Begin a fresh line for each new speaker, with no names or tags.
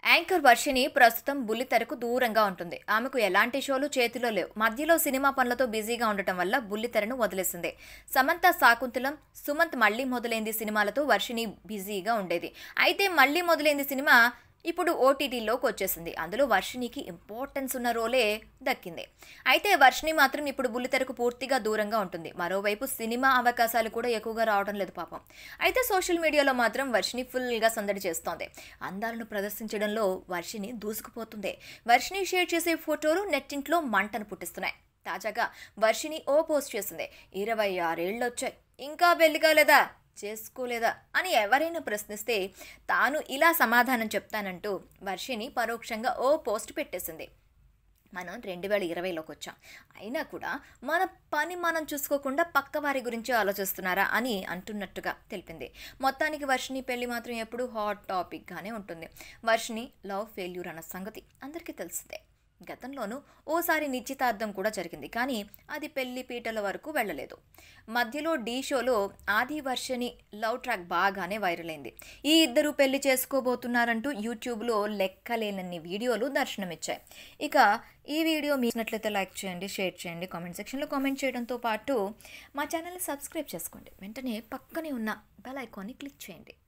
anchor Varshini ప్రస్తుతం బుల్లితెరకు దూరంగా ఉంటుంది ఆమెకు ఎలాంటి షోలు చేతిలో లేవు మధ్యలో సినిమా పనులతో బిజీగా ఉండటం వల్ల బుల్లితెరను వదిలేసింది సమంత శాకుంతలం సుమంత్ మళ్ళీ మొదలైంది సినిమాలతో వర్షిని బిజీగా ఉండేది అయితే మళ్ళీ మొదలైంది సినిమా ఇప్పుడు ఓటీటీలోకి వచ్చేసింది అందులో వర్షినికి ఇంపార్టెన్స్ ఉన్న రోలే దక్కింది అయితే వర్షిని మాత్రం ఇప్పుడు బుల్లితెరకు పూర్తిగా దూరంగా ఉంటుంది మరోవైపు సినిమా అవకాశాలు కూడా ఎక్కువగా రావడం లేదు పాపం అయితే సోషల్ మీడియాలో మాత్రం వర్షిని ఫుల్గా సందడి చేస్తోంది అందాలను ప్రదర్శించడంలో వర్షిని దూసుకుపోతుంది వర్షిని షేర్ చేసే ఫోటోలు నెట్టింట్లో మంటను పుట్టిస్తున్నాయి తాజాగా వర్షిని ఓ పోస్ట్ చేసింది ఇరవై ఆరేళ్ళు వచ్చాయి ఇంకా పెళ్లి కాలేదా చేసుకోలేదా అని ఎవరైనా ప్రశ్నిస్తే తాను ఇలా సమాధానం చెప్తానంటూ వర్షిని పరోక్షంగా ఓ పోస్ట్ పెట్టేసింది మనం రెండు వేల ఇరవైలోకి వచ్చాం అయినా కూడా మన పని మనం చూసుకోకుండా పక్క వారి గురించి ఆలోచిస్తున్నారా అని అంటున్నట్టుగా తెలిపింది మొత్తానికి వర్షిని పెళ్లి మాత్రం ఎప్పుడూ హాట్ టాపిక్గానే ఉంటుంది వర్షిని లవ్ ఫెయిల్యూర్ అన్న సంగతి అందరికీ తెలిసిందే గతంలోనూ ఓసారి నిశ్చితార్థం కూడా జరిగింది కానీ అది పెళ్లి పీటల వరకు వెళ్ళలేదు మధ్యలో డీ షోలో ఆది వర్షని లవ్ ట్రాక్ బాగానే వైరల్ అయింది ఈ ఇద్దరు పెళ్లి చేసుకోబోతున్నారంటూ యూట్యూబ్లో లెక్కలేనన్ని వీడియోలు దర్శనమిచ్చాయి ఇక ఈ వీడియో మీసినట్లయితే లైక్ చేయండి షేర్ చేయండి కామెంట్ సెక్షన్లో కామెంట్ చేయడంతో పాటు మా ఛానల్ని సబ్స్క్రైబ్ చేసుకోండి వెంటనే పక్కనే ఉన్న బెల్ ఐకాన్ని క్లిక్ చేయండి